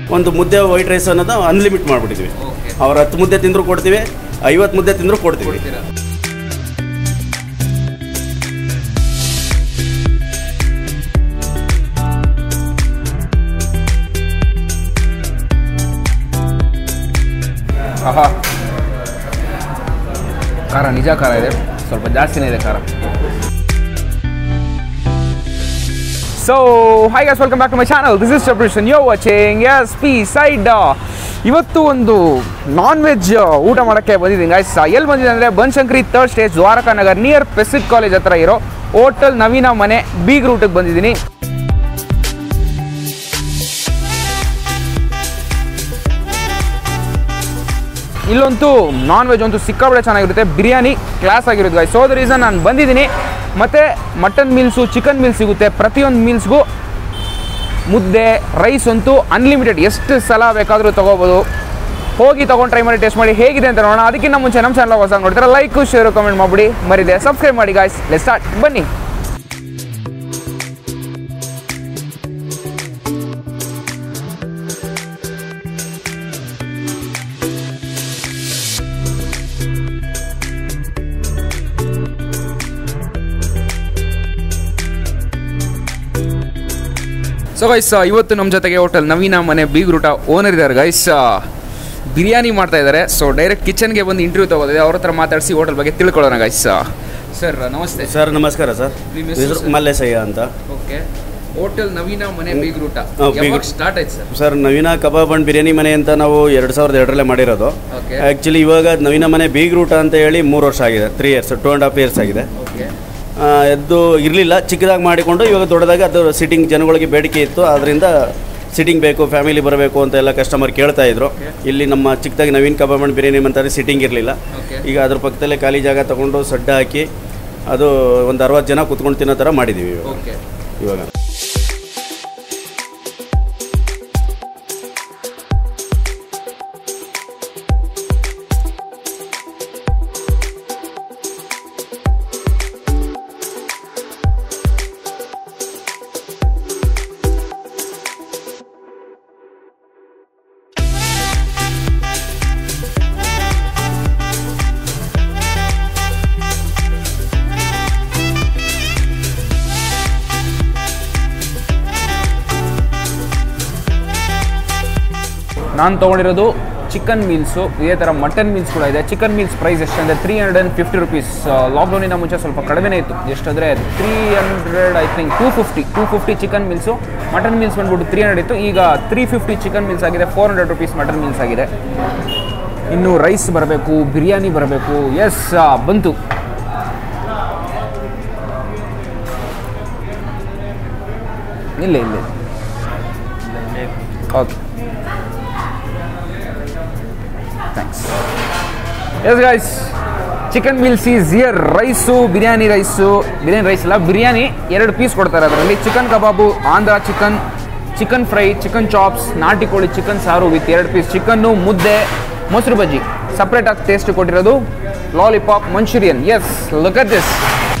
ಒಂದು ಮುದ್ದೆ white rice ಅನ್ನೋದು ಅನ್ಲಿಮಿಟ್ ಮಾಡಿಬಿಟ್ಟಿದ್ವಿ ಓಕೆ ಅವ್ರು ಹತ್ತು ಮುದ್ದೆ ತಿಂದರೂ ಕೊಡ್ತೀವಿ ಐವತ್ತು ಮುದ್ದೆ ತಿಂದರೂ ಕೊಡ್ತೀವಿ ಕೊಡ್ತೀರಾ ಆಹಾ ಖಾರ ನಿಜ ಖಾರ ಇದೆ ಸ್ವಲ್ಪ ಜಾಸ್ತಿನೇ ಇದೆ ಖಾರ so hi guys welcome back to my channel this is ಸಬ್ರಿಷನ್ you're watching S P side ಇವತ್ತು ಒಂದು ನಾನ್ ವೆಜ್ ಊಟ ಮಾಡೋಕ್ಕೆ ಬಂದಿದ್ದೀನಿ ಗೈಸ್ ಎಲ್ಲಿ ಬಂದಿದೆ ಅಂದರೆ Banashankari third stage Dwaraka Nagar near PESIT college ಹತ್ರ ಇರೋ ಹೋಟೆಲ್ ನವೀನ ಮನೆ ಬೀಗ್ ರೂಟಿಗೆ ಬಂದಿದ್ದೀನಿ ಇಲ್ಲಂತೂ ನಾನ್ ವೆಜ್ ಅಂತೂ ಸಿಕ್ಕಾಬಳೆ ಚೆನ್ನಾಗಿರುತ್ತೆ ಬಿರಿಯಾನಿ ಕ್ಲಾಸ್ ಆಗಿರುತ್ತೆ ಗೈಸ್ ಸೊ ದ ರೀಸನ್ ನಾನು ಬಂದಿದ್ದೀನಿ ಮತ್ತು ಮಟನ್ ಮೀಲ್ಸು ಚಿಕನ್ ಮೀಲ್ಸ್ ಸಿಗುತ್ತೆ ಪ್ರತಿಯೊಂದು ಮೀಲ್ಸ್ಗೂ ಮುದ್ದೆ ರೈಸ್ ಅಂತೂ ಅನ್ಲಿಮಿಟೆಡ್ ಎಷ್ಟು ಸಲ ಬೇಕಾದರೂ ತೊಗೋಬೋದು ಹೋಗಿ ತೊಗೊಂಡು ಟ್ರೈ ಮಾಡಿ ಟೇಸ್ಟ್ ಮಾಡಿ ಹೇಗಿದೆ ಅಂತ ನೋಡೋಣ ಅದಕ್ಕಿಂತ ಮುಂಚೆ ನಮ್ಮ ಚಾನಲ್ ಹೊಸ ನೋಡ್ತಾರೆ ಲೈಕು ಶೇರು ಕಮೆಂಟ್ ಮಾಡಿಬಿಡಿ ಮರಿದೆ ಸಬ್ಸ್ಕ್ರೈಬ್ ಮಾಡಿ ಗಾಯ್ಸ್ ಲೆಟ್ ಸ್ಟಾರ್ಟ್ ಬನ್ನಿ ಸೊ ಗೈಸ್ ಇವತ್ತು ನಮ್ಮ ಜೊತೆಗೆ ಹೋಟೆಲ್ ನವೀನ ಮನೆ ಬೀಗ್ ರೂಟ ಓನರ್ ಇದ್ದಾರೆ ಗೈಸ್ ಬಿರಿಯಾನಿ ಮಾಡ್ತಾ ಇದ್ದಾರೆ ಸೊ ಡೈರೆಕ್ಟ್ ಕಿಚನ್ಗೆ ಬಂದು ಇಂಟರ್ವ್ಯೂ ತಗೋದಿದೆ ಅವ್ರ ಹತ್ರ ಮಾತಾಡಿಸಿ ಹೋಟೆಲ್ ಬಗ್ಗೆ ತಿಳ್ಕೊಳ್ಳೋಣ ಗೈಸ್ ಸರ್ ನಮಸ್ತೆ ಸರ್ ನಮಸ್ಕಾರ ಸರ್ ನಿಮ್ಮ ಹೆಸರು ಹೆಸರು ಸರ್? ಮಲ್ಲೇಶಯ್ಯ ಅಂತ ಓಕೆ ಹೋಟೆಲ್ ನವೀನ ಮನೆ ಬೀಗ್ ರೂಟ ಹಾ, ಬೀಗ್ ಯಾವಾಗ ರೂಟ. ಸ್ಟಾರ್ಟ್ ಆಯ್ತು sir sir Naveena kabab and biryani ಮನೆ ಅಂತ ನಾವು ಎರಡು ಸಾವಿರದ ಎರಡರಲ್ಲೇ ಮಾಡಿರೋದು ಓಕೆ ಆ್ಯಕ್ಚುಲಿ ಇವಾಗ ನವೀನ ಮನೆ ಬೀಗ್ ರೂಟ ಅಂತ ಹೇಳಿ ಮೂರು ವರ್ಷ ಆಗಿದೆ three years two and half years ಆಗಿದೆ ಓಕೆ ಆ, ಎದ್ದು ಇರಲಿಲ್ಲ ಚಿಕ್ಕದಾಗಿ ಮಾಡಿಕೊಂಡು ಇವಾಗ ದೊಡ್ಡದಾಗಿ ಅದು ಸಿಟ್ಟಿಂಗ್ ಜನಗಳಿಗೆ ಬೇಡಿಕೆ ಇತ್ತು ಅದರಿಂದ ಸಿಟ್ಟಿಂಗ್ ಬೇಕು ಫ್ಯಾಮಿಲಿ ಬರಬೇಕು ಅಂತ ಎಲ್ಲ ಕಸ್ಟಮರ್ ಕೇಳ್ತಾ ಇದ್ರು ಇಲ್ಲಿ ನಮ್ಮ ಚಿಕ್ಕದಾಗಿ ನವೀನ್ ಕಬಾಬ್ ಅಂಡ್ ಬಿರಿಯಾನಿ ಅಂತಾರೆ ಸಿಟ್ಟಿಂಗ್ ಇರಲಿಲ್ಲ ಓಕೆ ಈಗ ಅದ್ರ ಪಕ್ಕದಲ್ಲೇ ಖಾಲಿ ಜಾಗ ತಗೊಂಡು ಸಡ್ಡ ಹಾಕಿ ಅದು ಒಂದು ಅರವತ್ತು ಜನ ಕುತ್ಕೊಂಡು ತಿನ್ನೋ ಥರ ಮಾಡಿದ್ದೀವಿ ಇವಾಗ ಓಕೆ ಇವಾಗ ನಾನು ತೊಗೊಂಡಿರೋದು ಚಿಕನ್ ಮೀಲ್ಸು ಇದೇ ಥರ ಮಟನ್ ಮೀಲ್ಸ್ ಕೂಡ ಇದೆ ಚಿಕನ್ ಮೀಲ್ಸ್ ಪ್ರೈಸ್ ಎಷ್ಟಂದರೆ three hundred and fifty rupees ಲಾಕ್ಡೌನಿನ ಮುಂಚೆ ಸ್ವಲ್ಪ ಕಡಿಮೆನೇ ಇತ್ತು ಎಷ್ಟಂದರೆ three hundred I think two fifty two fifty chicken meals mutton meals ಬಂದ್ಬಿಟ್ಟು ತ್ರೀ ಹಂಡ್ರೆಡ್ ಇತ್ತು ಈಗ ತ್ರೀ ಫಿಫ್ಟಿ ಚಿಕನ್ ಮೀಲ್ಸ್ ಆಗಿದೆ four hundred rupees mutton meals ಆಗಿದೆ ಇನ್ನು ರೈಸ್ ಬರಬೇಕು ಬಿರಿಯಾನಿ ಬರಬೇಕು ಎಸ್ ಬಂತು ಇಲ್ಲ ಇಲ್ಲ okay thanks yes guys chicken meals is here rice biryani rice biryani rice ಅಲ್ಲ ಬಿರಿಯಾನಿ ಎರಡು ಪೀಸ್ ಕೊಡ್ತಾರೆ ಅದರಲ್ಲಿ chicken kabab Andhra chicken chicken fry chicken chops ನಾಟಿ ಕೋಳಿ ಚಿಕನ್ ಸಾರು ವಿತ್ ಎರಡು ಪೀಸ್ ಚಿಕನ್ನು ಮುದ್ದೆ ಮೊಸರು ಬಜ್ಜಿ ಸಪ್ರೇಟಾಗಿ ಟೇಸ್ಟ್ ಕೊಟ್ಟಿರೋದು lollipop manchurian yes look at this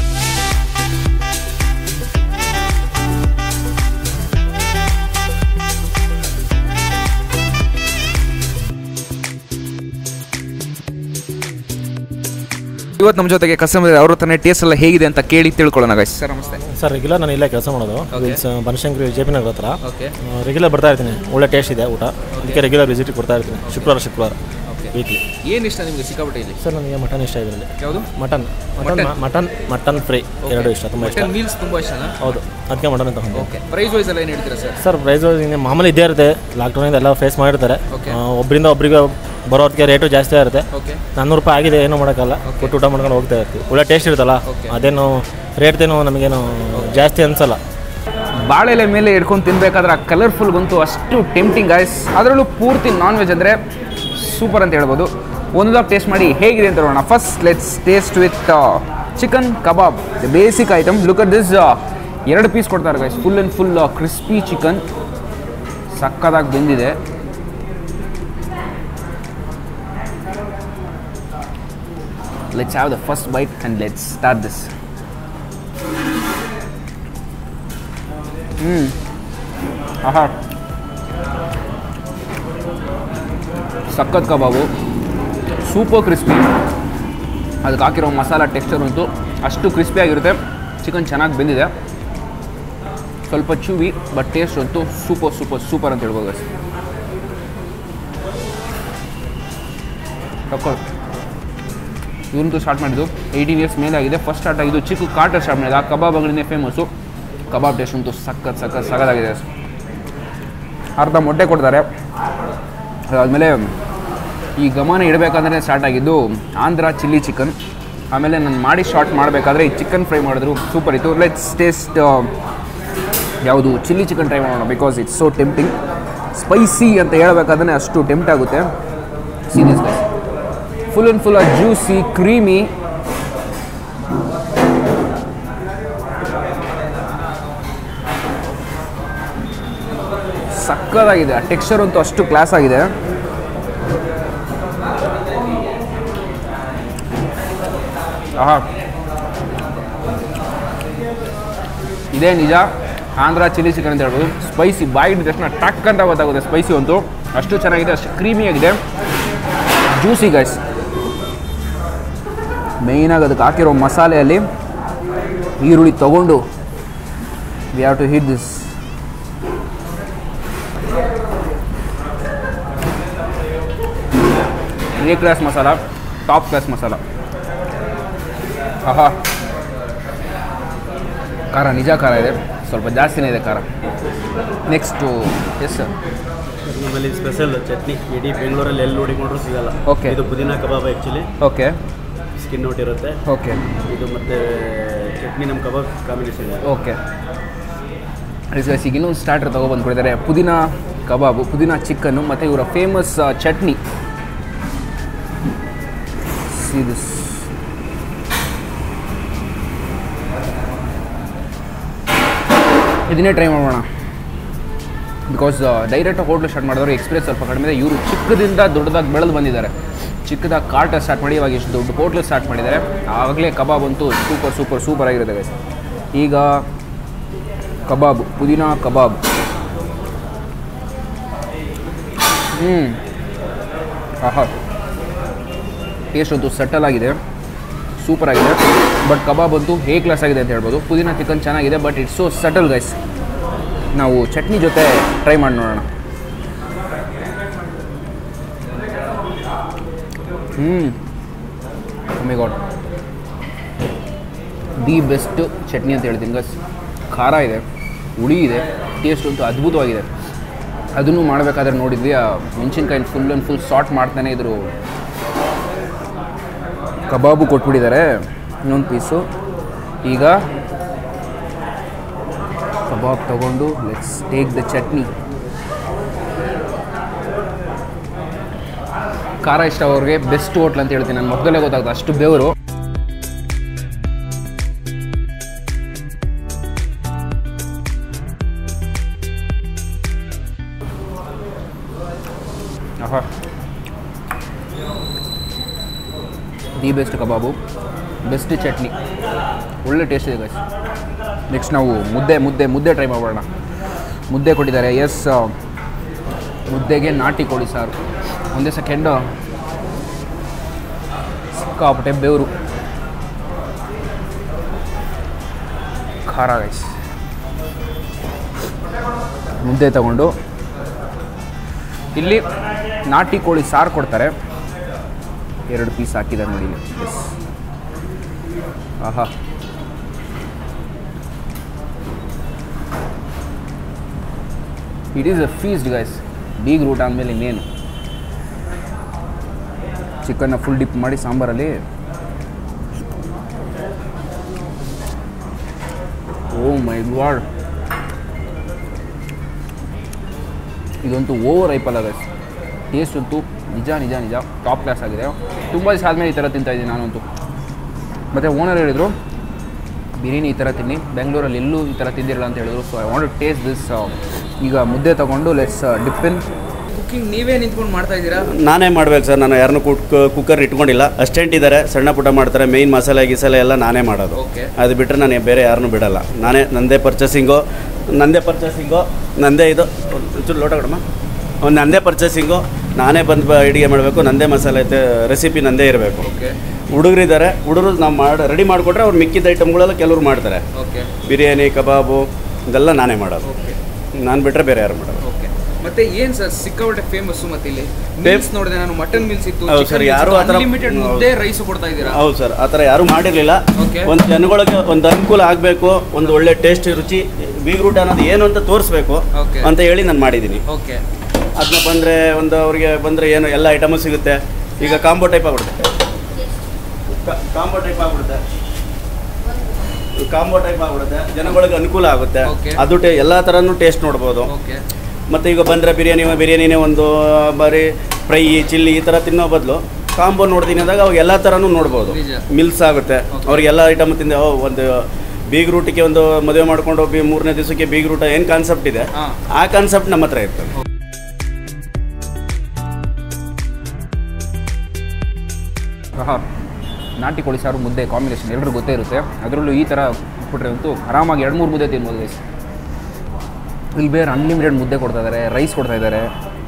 ಇವತ್ತು ನಮ್ಮ ಜೊತೆಗೆ ಕಸ್ಟಮರ್ ಅವ್ರ ಹತ್ರನೇ ಟೇಸ್ಟ್ ಎಲ್ಲ ಹೇಗಿದೆ ಅಂತ ಕೇಳಿ ತಿಳ್ಕೊಳ್ಳೋಣ ಗೈಸ್ ಸರ್ ನಮಸ್ತೆ ಸರ್ ರೆಗ್ಯುಲರ್ ನಾನು ಇಲ್ಲೇ ಕೆಲಸ ಮಾಡೋದು ವಿಲ್ಸ್ ಬನಶಂಕರಿ ಜೆ ಪಿ ನಗರ ಹತ್ರ ಓಕೆ ರೆಗ್ಯುಲರ್ ಬರ್ತಾ ಇರ್ತೀನಿ ಒಳ್ಳೆ ಟೇಸ್ಟ್ ಇದೆ ಊಟ ಅದಕ್ಕೆ ರೆಗ್ಯುಲರ್ ವಿಸಿಟ್ ಕೊಡ್ತಾ ಇರ್ತೀನಿ ಶುಕ್ರವಾರ ಶುಕ್ರವಾರ ವೀಕ್ಲಿ ಏನು ಇಷ್ಟ ನಿಮಗೆ ಸಿಕ್ಕಾಪಟ್ಟೆ ಇಲ್ಲಿ ಸರ್ ನನಗೆ ಮಟನ್ ಇಷ್ಟ ಇದರಲ್ಲಿ ಯಾವುದು mutton mutton mutton mutton fry ಎರಡು ಇಷ್ಟ ತುಂಬ ಇಷ್ಟ ಮಟನ್ ಮೀಲ್ಸ್ ತುಂಬ ಇಷ್ಟನಾ ಹೌದು ಅದಕ್ಕೆ ಮಟನ್ ತಗೊಂಡು ಓಕೆ ಪ್ರೈಸ್ ವೈಸ್ ಎಲ್ಲ ಏನು ಹೇಳ್ತೀರಾ ಸರ್ ಸರ್ ಪ್ರೈಸ್ ಇನ್ನೇ ಮಾಮೂಲಿ ಇದ್ದೇ ಇರುತ್ತೆ ಲಾಕ್ಡೌನಿಂದ ಎಲ್ಲ ಫೇಸ್ ಮಾಡಿರ್ತಾರೆ Okay. ಆ, ಒಬ್ರಿಂದ ಒಬ್ರಿಗೆ ಬರೋದಕ್ಕೆ ರೇಟು ಜಾಸ್ತಿ ಇರುತ್ತೆ ಓಕೆ ನಾನ್ನೂರು ರೂಪಾಯಿ ಆಗಿದೆ ಏನೂ ಮಾಡೋಕ್ಕಲ್ಲ ಕೊಟ್ಟು ಊಟ ಮಾಡ್ಕೊಂಡು ಹೋಗ್ತಾ ಇರ್ತೀವಿ ಒಳ್ಳೆ ಟೇಸ್ಟ್ ಇರುತ್ತಲ್ಲ ಅದೇನು ರೇಟ್ದೇನು ನಮಗೇನು ಜಾಸ್ತಿ ಅನ್ಸಲ್ಲ ಬಾಳೆಲೆ ಮೇಲೆ ಇಟ್ಕೊಂಡು ತಿನ್ಬೇಕಾದ್ರೆ ಆ ಕಲರ್ಫುಲ್ ಬಂತು ಅಷ್ಟು ಟೆಂಪ್ಟಿಂಗ್ ಗಾಯ್ಸ್ ಅದರಲ್ಲೂ ಪೂರ್ತಿ ನಾನ್ ವೆಜ್ ಅಂದರೆ ಸೂಪರ್ ಅಂತ ಹೇಳ್ಬೋದು ಒಂದೊಂದಾಗ ಟೇಸ್ಟ್ ಮಾಡಿ ಹೇಗಿದೆ ಅಂತ ನೋಡೋಣ first let's taste with chicken kabab the basic item look at this ಎರಡು ಪೀಸ್ ಕೊಡ್ತಾರೆ guys full and full crispy chicken ಸಕ್ಕದಾಗಿ ಬೆಂದಿದೆ let's have the first bite and let's start this hmm ಆಹಾ ಸಖತ್ ಕಬಾಬು ಸೂಪರ್ ಕ್ರಿಸ್ಪಿ ಅದಕ್ಕೆ ಹಾಕಿರೋ ಮಸಾಲ ಟೆಕ್ಸ್ಚರ್ ಅಂತೂ ಅಷ್ಟು ಕ್ರಿಸ್ಪಿಯಾಗಿರುತ್ತೆ ಚಿಕನ್ ಚೆನ್ನಾಗಿ ಬೆಂದಿದೆ ಸ್ವಲ್ಪ ಚೂವಿ ಬಟ್ ಟೇಸ್ಟ್ ಅಂತೂ ಸೂಪರ್ ಸೂಪರ್ ಸೂಪರ್ ಅಂತ ಹೇಳ್ಬೋದು guys. ತಕ್ಕೋ ಇವಂತೂ ಸ್ಟಾರ್ಟ್ ಮಾಡಿದ್ದು ಏಯ್ಟೀನ್ ಇಯರ್ಸ್ ಮೇಲೆ ಆಗಿದೆ ಫಸ್ಟ್ ಸ್ಟಾರ್ಟ್ ಆಗಿದ್ದು ಚಿಕ್ಕ ಕಾಟ ಸ್ಟಾರ್ಟ್ ಮಾಡಿದ್ದು ಆ ಕಬಾಬ್ ಅಂಗಡಿನೇ ಫೇಮಸ್ಸು ಕಬಾಬ್ ಟೇಸ್ಟ್ ಅಂತೂ ಸಖತ್ ಸಖತ್ ಸಖತ್ತಾಗಿದೆ ಅರ್ಧ ಮೊಟ್ಟೆ ಕೊಡ್ತಾರೆ ಅದಾದಮೇಲೆ ಈ ಗಮನ ಇಡಬೇಕಾದ್ರೆ ಸ್ಟಾರ್ಟ್ ಆಗಿದ್ದು ಆಂಧ್ರ ಚಿಲ್ಲಿ ಚಿಕನ್ ಆಮೇಲೆ ನಾನು ಮಾಡಿ ಶಾರ್ಟ್ ಮಾಡಬೇಕಾದ್ರೆ ಈ ಚಿಕನ್ ಫ್ರೈ ಮಾಡಿದ್ರು ಸೂಪರ್ ಇತ್ತು ಲೆಟ್ಸ್ ಟೇಸ್ಟ್ ಯಾವುದು ಚಿಲ್ಲಿ ಚಿಕನ್ ಟ್ರೈ ಮಾಡೋಣ because it's so tempting spicy ಅಂತ ಹೇಳಬೇಕಾದ್ರೆ ಅಷ್ಟು ಟೆಂಪ್ಟ್ ಆಗುತ್ತೆ serious full and full juicy creamy ಸಕ್ಕದಾಗಿದೆ ಆ ಟೆಕ್ಸ್ಚರ್ ಅಂತೂ ಅಷ್ಟು ಕ್ಲಾಸ್ ಆಗಿದೆ ಆಹಾ ಇದೇ ನಿಜ ಆಂಧ್ರ ಚಿಲ್ಲಿ ಚಿಕನ್ ಅಂತ ಹೇಳ್ಬೋದು ಸ್ಪೈಸಿ ಬಾಯಿದ ತಕ್ಷಣ ಟಕ್ ಅಂತ ಗೊತ್ತಾಗುತ್ತೆ ಸ್ಪೈಸಿ ಅಂತೂ ಅಷ್ಟು ಚೆನ್ನಾಗಿದೆ ಅಷ್ಟು ಕ್ರೀಮಿಯಾಗಿದೆ ಜ್ಯೂಸಿ ಗೈಸ್ ಮೇಯ್ನಾಗಿ ಅದಕ್ಕೆ ಹಾಕಿರೋ ಮಸಾಲೆಯಲ್ಲಿ ಈರುಳ್ಳಿ ತಗೊಂಡು we have to hit this A class masala top class masala ಆಹಾ ಖಾರ ನಿಜ ಖಾರ ಇದೆ ಸ್ವಲ್ಪ ಜಾಸ್ತಿನೇ ಇದೆ ಖಾರ ನೆಕ್ಸ್ಟು ಎಸ್ ಸರ್ ನಮ್ಮಲ್ಲಿ ಸ್ಪೆಷಲ್ ಚಟ್ನಿ ಇಡೀ ಬೆಂಗಳೂರಲ್ಲಿ ಎಲ್ಲಿ ಹುಡುಕೊಂಡ್ರು ಸಿಗಲ್ಲ Okay. ಇದು ಪುದೀನ kabab actually okay skin out ಇರುತ್ತೆ ಓಕೆ ಇದು ಮತ್ತೆ ಚಟ್ನಿ ನಮ್ಮ ಕಬಾಬ್ ಕಾಂಬಿನೇಷನ್ ಇದೆ ಓಕೆ ಗೈಸ್ ಈಗ ಇನ್ನೊಂದು ಸ್ಟಾರ್ಟರ್ ತೊಗೊಬಂದು ಕೊಡಿದ್ದಾರೆ ಪುದೀನ ಕಬಾಬು ಪುದೀನ ಚಿಕನ್ನು ಮತ್ತು ಇವರ ಫೇಮಸ್ ಚಟ್ನಿ ಇದು ಇದನ್ನೇ ಟ್ರೈ ಮಾಡೋಣ ಬಿಕಾಸ್ ಡೈರೆಕ್ಟಾಗಿ ಹೋಟ್ಲು ಸ್ಟಾರ್ಟ್ ಮಾಡಿದವರು ಎಕ್ಸ್ಪೀರಿಯನ್ಸ್ ಸ್ವಲ್ಪ ಕಡಿಮೆ ಇದೆ ಇವರು ಚಿಕ್ಕದಿಂದ ದೊಡ್ಡದಾಗಿ ಬೆಳೆದು ಬಂದಿದ್ದಾರೆ ಚಿಕ್ಕದಾಗಿ ಕಾರ್ಟ ಸ್ಟಾರ್ಟ್ ಮಾಡಿ ಇವಾಗ ಇಷ್ಟು ದೊಡ್ಡ ಹೋಟ್ಲು ಸ್ಟಾರ್ಟ್ ಮಾಡಿದ್ದಾರೆ ಆವಾಗಲೇ ಕಬಾಬ್ ಅಂತೂ ಸೂಪರ್ ಸೂಪರ್ ಸೂಪರ್ ಆಗಿರುತ್ತೆ guys. ಈಗ ಕಬಾಬ್ ಪುದೀನ ಕಬಾಬ್ ಹ್ಞೂ ಆಹಾ ಟೇಸ್ಟ್ ಅಂತೂ ಸೆಟಲ್ ಆಗಿದೆ ಸೂಪರ್ ಆಗಿದೆ ಬಟ್ ಕಬಾಬ್ ಅಂತೂ ಹೇ ಕ್ಲಾಸ್ ಆಗಿದೆ ಅಂತ ಹೇಳ್ಬೋದು ಪುದೀನ ಚಿಕನ್ ಚೆನ್ನಾಗಿದೆ but it's so subtle guys ನಾವು ಚಟ್ನಿ ಜೊತೆ ಟ್ರೈ ಮಾಡಿ ನೋಡೋಣ ಹ್ಞೂ ಗಾಡ್ ದಿ ಬೆಸ್ಟ್ ಚಟ್ನಿ ಅಂತ ಹೇಳ್ತೀನಿ ಗಸ್ ಖಾರ ಇದೆ ಹುಳಿ ಇದೆ ಟೇಸ್ಟ್ ಅಂತೂ ಅದ್ಭುತವಾಗಿದೆ ಅದನ್ನು ಮಾಡಬೇಕಾದ್ರೆ ನೋಡಿದ್ವಿ ಆ ಮೆಣಸಿನ್ಕಾಯಿ ಫುಲ್ ಆ್ಯಂಡ್ ಫುಲ್ ಸಾಟ್ ಮಾಡ್ತಾನೆ ಇದ್ರು ಕಬಾಬು ಕೊಟ್ಬಿಟ್ಟಿದ್ದಾರೆ ಇನ್ನೊಂದು ಪೀಸು ಈಗ ಕಬಾಬ್ ತಗೊಂಡು ಲೆಟ್ಸ್ ಟೇಕ್ ದ ಚಟ್ನಿ ಖಾರ ಇಷ್ಟ ಅವ್ರಿಗೆ ಬೆಸ್ಟ್ ಹೋಟ್ಲ್ ಅಂತ ಹೇಳ್ತೀನಿ ನನ್ನ ಮೊದಲೇ ಗೊತ್ತಾಗ್ತದೆ ಅಷ್ಟು ಬೆವರು ಆಹಾ the best kabab best chutney ಒಳ್ಳೆ ಟೇಸ್ಟ್ ಇದೆ ಗೈಸ್ ನೆಕ್ಸ್ಟ್ ನಾವು ಮುದ್ದೆ ಮುದ್ದೆ ಮುದ್ದೆ ಟ್ರೈ ಮಾಡೋಣ ಮುದ್ದೆ ಕೊಟ್ಟಿದ್ದಾರೆ ಎಸ್ ಮುದ್ದೆಗೆ ನಾಟಿ ಕೋಳಿ ಸಾರು ಒಂದೇ ಸೆಕೆಂಡು ಸಿಕ್ಕಾಪಟ್ಟೆ ಬೆವರು ಖಾರ ಗೈಸ್ ಮುದ್ದೆ ತಗೊಂಡು ಇಲ್ಲಿ ನಾಟಿ ಕೋಳಿ ಸಾರು ಕೊಡ್ತಾರೆ ಎರಡು ಪೀಸ್ ಹಾಕಿದ್ದಾರೆ ನೋಡಿ ಇಲ್ಲಿ ಎಸ್ ಆಹಾ it is a feast guys ಬೀಗ್ ರೂಟ್ ಆದಮೇಲೆ ಇನ್ನೇನು ಚಿಕನ್ನ ಫುಲ್ ಡಿಪ್ ಮಾಡಿ ಸಾಂಬಾರಲ್ಲಿ ಓ ಮೈ ಗಾಡ್ ಇದಂತೂ ಓವರ್ ಐಪಲ್ ಗೈಸ್ ಟೇಸ್ಟ್ ಅಂತೂ ನಿಜ ನಿಜ ನಿಜ ಟಾಪ್ ಕ್ಲಾಸ್ ಆಗಿದೆ ತುಂಬ ದಿವಸ ಆದಮೇಲೆ ಈ ಥರ ತಿಂತಾ ಇದ್ದೀನಿ ನಾನಂತೂ ಮತ್ತು ಓನರ್ ಹೇಳಿದರು ಬಿರಿಯಾನಿ ಈ ಥರ ತಿನ್ನಿ ಬೆಂಗಳೂರಲ್ಲಿ ಎಲ್ಲೂ ಈ ಥರ ತಿಂದಿರಲ್ಲ ಅಂತ ಹೇಳಿದ್ರು so I want taste this ಈಗ ಮುದ್ದೆ ತೊಗೊಂಡು ಲೆಟ್ಸ್ ಡಿಪ್ಪಿನ್ ಕುಕಿಂಗ್ ನೀವೇ ನಿಂತ್ಕೊಂಡು ಮಾಡ್ತಾ ಇದ್ದೀರಾ ನಾನೇ ಮಾಡ್ಬೇಕು ಸರ್ ನಾನು ಯಾರನ್ನೂ ಕುಕ್ ಕುಕ್ಕರ್ ಇಟ್ಕೊಂಡಿಲ್ಲ ಅಸ್ಟೆಂಟ್ ಇದ್ದಾರೆ ಸಣ್ಣ ಪುಟ್ಟ ಮಾಡ್ತಾರೆ ಮೇಯ್ನ್ ಮಸಾಲೆ ಗಿಸಾಲೆ ಎಲ್ಲ ನಾನೇ ಮಾಡೋದು Okay. ಅದು ಬಿಟ್ಟರೆ ನಾನು ಬೇರೆ ಯಾರನ್ನೂ ಬಿಡಲ್ಲ ನಾನೇ ನಂದೇ ಪರ್ಚೇಸಿಂಗು ನಂದೇ ಪರ್ಚೇಸಿಂಗು ನಂದೇ ಇದು ಒಂಚೂರು ಲೋಟ ಕೊಡಮ್ಮ ಒಂದು ನಂದೇ ಪರ್ಚೇಸಿಂಗು ನಾನೇ ಬಂದು ಅಡುಗೆ ಮಾಡಬೇಕು ನಂದೇ ಮಸಾಲೆ ರೆಸಿಪಿ ನಂದೇ ಇರಬೇಕು ಓಕೆ ಹುಡುಗರಿದ್ದಾರೆ ಹುಡುಗರು ನಾವು ಮಾಡಿ ರೆಡಿ ಮಾಡಿಕೊಟ್ರೆ ಅವ್ರು ಮಿಕ್ಕಿದ ಐಟಮ್ಗಳೆಲ್ಲ ಕೆಲವ್ರು ಮಾಡ್ತಾರೆ ಓಕೆ ಬಿರಿಯಾನಿ ಕಬಾಬು ಇದೆಲ್ಲ ನಾನೇ ಮಾಡೋದು ಓಕೆ ನಾನು ಬಿಟ್ಟರೆ ಬೇರೆ ಯಾರು ಮಾಡೋದು ಓಕೆ ಮತ್ತೆ ಏನ್ ಸರ್ ಸಿಕ್ಕಾಪಟ್ಟೆ ಫೇಮಸ್ ಮತ್ತೆ ಇಲ್ಲಿ ಮೀಲ್ಸ್ ನೋಡಿದೆ ನಾನು ಮಟನ್ ಮೀಲ್ಸ್ ಇತ್ತು ಹೌದು sir, ಯಾರು ಆ ಥರ- ಅನ್ಲಿಮಿಟೆಡ್ ಮುದ್ದೆ ರೈಸ್ ಕೊಡ್ತಾ ಇದ್ದೀರಾ ಹೌದು ಸರ್ ಆ ಥರ ಯಾರೂ ಮಾಡಿರಲಿಲ್ಲ Okay. ಒಂದು ಜನಗಳಿಗೆ ಒಂದು ಅನುಕೂಲ ಆಗಬೇಕು ಒಂದು ಒಳ್ಳೆ ಟೇಸ್ಟ್ ರುಚಿ ಬೀಗ್ರೂಟ್ ಅನ್ನೋದು ಏನು ಅಂತ ತೋರಿಸ್ಬೇಕು Okay. ಅಂತ ಹೇಳಿ ನಾನು ಮಾಡಿದ್ದೀನಿ ಓಕೆ ಅದನ್ನ ಬಂದರೆ ಒಂದು ಅವರಿಗೆ ಬಂದರೆ ಏನು ಎಲ್ಲ ಐಟಮು ಸಿಗುತ್ತೆ ಈಗ ಕಾಂಬೋ ಟೈಪ್ ಆಗ್ಬಿಡುತ್ತೆ ಕಾಂಬೋ ಟೈಪ್ ಆಗ್ಬಿಡುತ್ತೆ ಕಾಂಬೋ ಟೈಪ್ ಆಗ್ಬಿಡುತ್ತೆ ಜನಗಳಿಗೆ ಅನುಕೂಲ ಆಗುತ್ತೆ Okay. ಅದು ಟೇ ಎಲ್ಲ ಥರನೂ ಟೇಸ್ಟ್ ನೋಡ್ಬೋದು ಓಕೆ ಮತ್ತು ಈಗ ಬಂದರೆ ಬಿರಿಯಾನಿ ಬಿರಿಯಾನಿನೇ ಒಂದು ಬರೀ ಫ್ರೈ ಚಿಲ್ಲಿ ಈ ಥರ ತಿನ್ನೋ ಬದಲು ಕಾಂಬೋ ನೋಡ್ತೀನಿ ಅಂದಾಗ ಅವಾಗ ಎಲ್ಲ ಥರನೂ ನೋಡ್ಬೋದು ನಿಜ. ಮಿಲ್ಸ್ ಆಗುತ್ತೆ Okay. ಅವ್ರಿಗೆ ಎಲ್ಲ ಐಟಮ್ ತಿಂದ ಓ, ಒಂದು ಬೀಗ್ ರೂಟಿಗೆ ಒಂದು ಮದುವೆ ಮಾಡ್ಕೊಂಡು ಬಿ ಮೂರನೇ ದಿವಸಕ್ಕೆ ಬೀಗ್ ರೂಟ ಏನು ಕಾನ್ಸೆಪ್ಟ್ ಇದೆ ಹಾ. ಆ ಕಾನ್ಸೆಪ್ಟ್ ನಮ್ಮ ಹತ್ರ ಇರ್ತದೆ ಆಹಾ. ನಾಟಿ ಕೋಳಿ ಸಾರು ಮುದ್ದೆ ಕಾಂಬಿನೇಷನ್ ಎಲ್ಲರಿಗೂ ಗೊತ್ತೇ ಇರುತ್ತೆ ಅದರಲ್ಲೂ ಈ ಥರ ಕೊಟ್ಟರೆ ಅಂತೂ ಆರಾಮಾಗಿ ಎರಡು ಮೂರು ಮುದ್ದೆ ತಿನ್ಬೋದು ಗೈಸ್ ಇಲ್ಲಿ ಬೇರೆ ಅನ್ಲಿಮಿಟೆಡ್ ಮುದ್ದೆ ಕೊಡ್ತಾ ಇದ್ದಾರೆ ರೈಸ್ ಕೊಡ್ತಾ ಇದ್ದಾರೆ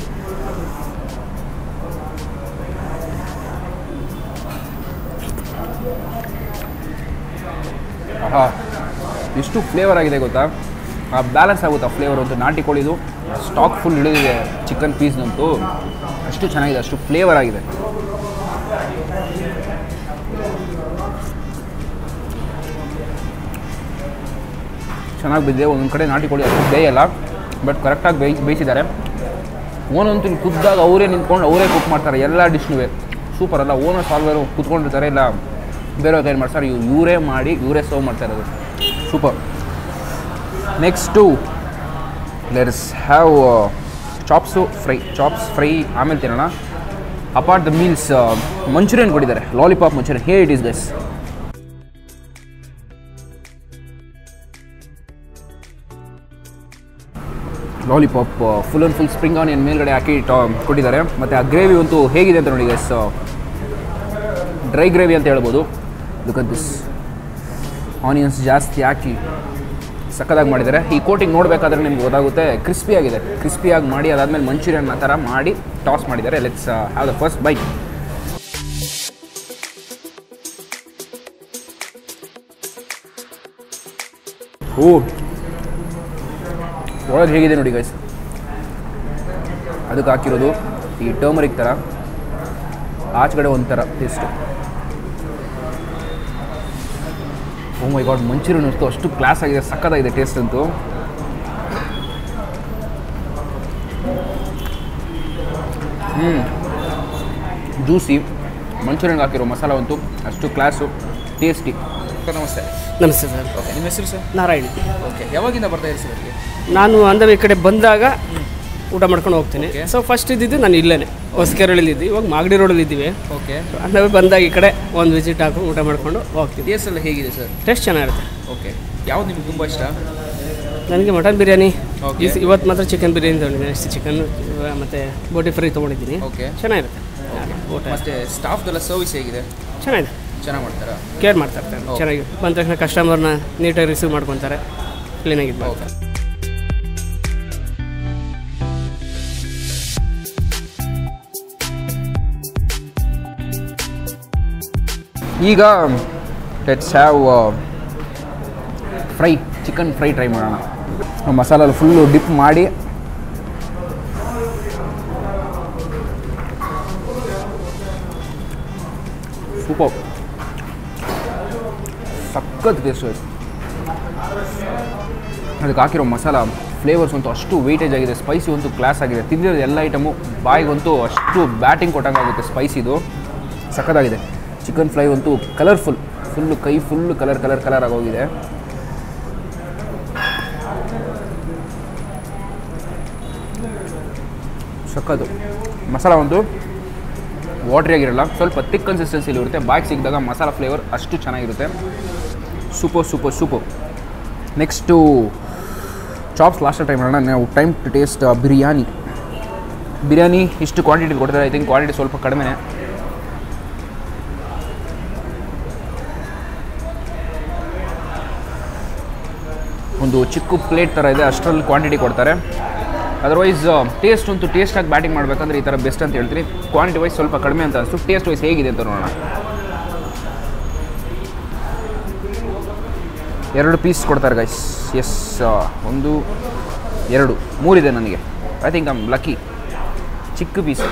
ಆಹಾ ಎಷ್ಟು ಫ್ಲೇವರ್ ಆಗಿದೆ ಗೊತ್ತಾ ಆ ಬ್ಯಾಲೆನ್ಸ್ ಆಗುತ್ತೆ ಆ ಫ್ಲೇವರ್ ಅಂತೂ ನಾಟಿ ಕೋಳಿದು ಸ್ಟಾಕ್ ಫುಲ್ ಇಳಿದಿದೆ ಚಿಕನ್ ಪೀಸ್ನಂತೂ ಅಷ್ಟು ಚೆನ್ನಾಗಿದೆ ಅಷ್ಟು ಫ್ಲೇವರ್ ಆಗಿದೆ ಚೆನ್ನಾಗಿ ಬಿದ್ದಿದೆ ಒಂದೊಂದು ಕಡೆ ನಾಟಿ ಕೋಳಿ ಅಷ್ಟು ಬೇಯಲ್ಲ ಬಟ್ ಕರೆಕ್ಟಾಗಿ ಬೇಯಿ ಬೇಯಿಸಿದ್ದಾರೆ ಓನಂತೂ ಇಲ್ಲಿ ಖುದ್ದಾಗ ಅವರೇ ನಿಂತ್ಕೊಂಡು ಅವರೇ ಕುಕ್ ಮಾಡ್ತಾರೆ ಎಲ್ಲ ಡಿಶ್ನೂ ಸೂಪರ್ ಅಲ್ಲ ಓನರ್ ಸಾಲ್ವರು ಕುತ್ಕೊಂಡಿರ್ತಾರೆ ಇಲ್ಲ ಬೇರೆ ಏನು ಮಾಡ್ತಾರೆ ಇವ್ರು ಇವರೇ ಮಾಡಿ ಇವರೇ ಸರ್ವ್ ಮಾಡ್ತಾ ಇರೋದು super next let's have chops fry chops fry ಆಮೇಲೆ ತಿನ್ನೋಣ ಅಪಾರ್ಟ್ ದ ಮೀಲ್ಸ್ ಮಂಚೂರಿಯನ್ ಕೊಟ್ಟಿದ್ದಾರೆ lollipop manchurian hey it is guys lollipop full and full spring onion ಮೇಲ್ಗಡೆ ಹಾಕಿ ಟಾ ಕೊಟ್ಟಿದ್ದಾರೆ ಮತ್ತು ಆ ಗ್ರೇವಿ ಅಂತೂ ಹೇಗಿದೆ ಅಂತ ನೋಡಿ ಗೈಸ್ ಡ್ರೈ ಗ್ರೇವಿ ಅಂತ ಹೇಳ್ಬೋದು ಲುಕ್ ಅಟ್ ದಿಸ್ ಆನಿಯನ್ಸ್ ಜಾಸ್ತಿ ಹಾಕಿ ಸಕ್ಕದಾಗಿ ಮಾಡಿದ್ದಾರೆ ಈ ಕೋಟಿಂಗ್ ನೋಡಬೇಕಾದ್ರೆ ನಿಮ್ಗೆ ಗೊತ್ತಾಗುತ್ತೆ ಕ್ರಿಸ್ಪಿ ಆಗಿದೆ ಕ್ರಿಸ್ಪಿಯಾಗಿ ಮಾಡಿ ಅದಾದಮೇಲೆ ಮಂಚೂರಿಯನ್ ಆ ಥರ ಮಾಡಿ ಟಾಸ್ ಮಾಡಿದ್ದಾರೆ let's have the first bite oh ಒಳಗೆ ಹೇಗಿದೆ ನೋಡಿ ಗೈಸ್ ಅದಕ್ಕೆ ಹಾಕಿರೋದು ಈ ಟರ್ಮರಿಕ್ ಥರ ಆಚೆಗಡೆ ಒಂಥರ taste oh my god manchurian ಅಷ್ಟು ಅಷ್ಟು ಕ್ಲಾಸ್ ಆಗಿದೆ ಸಕ್ಕತ್ತಾಗಿದೆ ಟೇಸ್ಟ್ ಅಂತೂ ಹ್ಞೂ ಜ್ಯೂಸಿ ಮಂಚೂರಿಯನ್ಗೆ ಹಾಕಿರೋ ಮಸಾಲ ಅಂತೂ ಅಷ್ಟು ಕ್ಲಾಸು ಟೇಸ್ಟಿ ನಮಸ್ತೆ ನಮಸ್ತೆ ಸರ್ ಓಕೆ ನಿಮ್ಮ ಹೆಸರು ಸರ್ ನಾರಾಯಣ್ ಓಕೆ ಯಾವಾಗಿಂದ ಬರ್ತಾ ಇರಿ ಸರ್ ಅಲ್ಲಿಗೆ ನಾನು ಅಂದರೆ ಈ ಕಡೆ ಬಂದಾಗ ಊಟ ಮಾಡ್ಕೊಂಡು ಹೋಗ್ತೀನಿ Okay. ಸೊ ಫಸ್ಟ್ ಇದ್ದಿದ್ದು ನಾನು ಇಲ್ಲೇನೆ ಹೊಸಕೆರಳಲ್ಲಿದ್ದು ಇವಾಗ ಮಾಗಡಿ ರೋಡಲ್ಲಿ ಇದ್ದೀವಿ ಓಕೆ ಅಂದರೆ ಬಂದಾಗ ಈ ಕಡೆ ಒಂದು ವಿಸಿಟ್ ಹಾಕೊಂಡು ಊಟ ಮಾಡ್ಕೊಂಡು ಹೋಗ್ತೀವಿ ಟೇಸ್ಟ್ ಎಲ್ಲ ಹೇಗಿದೆ ಸರ್ ಟೇಸ್ಟ್ ಚೆನ್ನಾಗಿರುತ್ತೆ ಓಕೆ ಯಾವ್ದು ನಿಮ್ಗೆ ತುಂಬ ಇಷ್ಟ ನನಗೆ ಮಟನ್ ಬಿರಿಯಾನಿ Okay. ಇಸ್- ಇವತ್ತು ಮಾತ್ರ ಚಿಕನ್ ಬಿರಿಯಾನಿ ತೊಗೊಂಡಿದ್ದೀನಿ ಅಷ್ಟು ಚಿಕನ್ ಮತ್ತು ಬೋಟಿ ಫ್ರೈ ತೊಗೊಂಡಿದ್ದೀನಿ ಓಕೆ ಚೆನ್ನಾಗಿರುತ್ತೆ ಹಾಗೆ ಊಟ ಮತ್ತೆ ಸ್ಟಾಫ್ದೆಲ್ಲ ಸರ್ವಿಸ್ ಹೇಗಿದೆ ಚೆನ್ನಾಗಿದೆ ಚೆನ್ನಾಗಿ ಮಾಡ್ತಾರಾ ಕೇರ್ ಮಾಡ್ತಾ ಇರ್ತಾರೆ Okay. ಚೆನ್ನಾಗಿ ಬಂದ ತಕ್ಷಣ ಕಸ್ಟಮರ್ನ ನೀಟಾಗಿ ರಿಸೀವ್ ಮಾಡ್ಕೊತಾರೆ ಕ್ಲೀನಾಗಿ ಇದು ಮಾಡ್ತಾರೆ ಈಗ let's have fry chicken fry try ಮಾಡೋಣ ಮಸಾಲ ಫುಲ್ಲು ಡಿಪ್ ಮಾಡಿ ಸೂಪರ್ ಸಖತ್ ಟೇಸ್ಟ್ ಅದಕ್ಕೆ ಹಾಕಿರೋ ಮಸಾಲ ಫ್ಲೇವರ್ಸ್ ಅಂತೂ ಅಷ್ಟು ವೆಯ್ಟೇಜ್ ಆಗಿದೆ ಸ್ಪೈಸಿ ಅಂತೂ ಕ್ಲಾಸ್ ಆಗಿದೆ ತಿಂದಿರೋ ಎಲ್ಲ ಐಟಮು ಬಾಯಿಗಂತೂ ಅಷ್ಟು ಬ್ಯಾಟಿಂಗ್ ಕೊಟ್ಟಂಗಾಗುತ್ತೆ ಸ್ಪೈಸಿದು ಸಖತ್ತಾಗಿದೆ ಚಿಕನ್ ಫ್ರೈ ಅಂತೂ ಕಲರ್ಫುಲ್ ಫುಲ್ಲು ಕೈ ಫುಲ್ಲು ಕಲರ್ ಕಲರ್ ಕಲರ್ ಆಗೋಗಿದೆ ಸಖತ್ತು ಮಸಾಲ ಒಂದು ವಾಟ್ರಿ ಆಗಿರಲ್ಲ ಸ್ವಲ್ಪ ತಿಕ್ ಕನ್ಸಿಸ್ಟೆನ್ಸಿಲಿ ಇರುತ್ತೆ ಬಾಯ್ಗೆ ಸಿಕ್ಕಿದಾಗ ಮಸಾಲ ಫ್ಲೇವರ್ ಅಷ್ಟು ಚೆನ್ನಾಗಿರುತ್ತೆ super super super next chops last time ಮಾಡೋಣ ನಾವು time to taste biryani biryani ಇಷ್ಟು ಕ್ವಾಂಟಿಟಿ ಕೊಡ್ತಾರೆ ಐ ಥಿಂಕ್ ಕ್ವಾಂಟಿಟಿ ಸ್ವಲ್ಪ ಕಡಿಮೆನೇ ಒಂದು ಚಿಕ್ಕ ಪ್ಲೇಟ್ ಥರ ಇದೆ ಅಷ್ಟರಲ್ಲಿ ಕ್ವಾಂಟಿಟಿ ಕೊಡ್ತಾರೆ ಅದರ್ವೈಸ್ ಟೇಸ್ಟ್ ಅಂತೂ ಟೇಸ್ಟಾಗಿ ಬ್ಯಾಟಿಂಗ್ ಮಾಡಬೇಕಂದ್ರೆ ಈ ಥರ ಬೆಸ್ಟ್ ಅಂತ ಹೇಳ್ತೀನಿ ಕ್ವಾಂಟಿಟಿ ವೈಸ್ ಸ್ವಲ್ಪ ಕಡಿಮೆ ಅಂತ ಅನಿಸ್ತು ಟೇಸ್ಟ್ ವೈಸ್ ಹೇಗಿದೆ ಅಂತ ನೋಡೋಣ ಎರಡು ಪೀಸ್ ಕೊಡ್ತಾರೆ ಗೈಸ್ ಎಸ್ ಒಂದು ಎರಡು ಮೂರಿದೆ ನನಗೆ ಐ ಥಿಂಕ್ ಐಮ್ ಲಕ್ಕಿ ಚಿಕ್ಕ ಪೀಸ್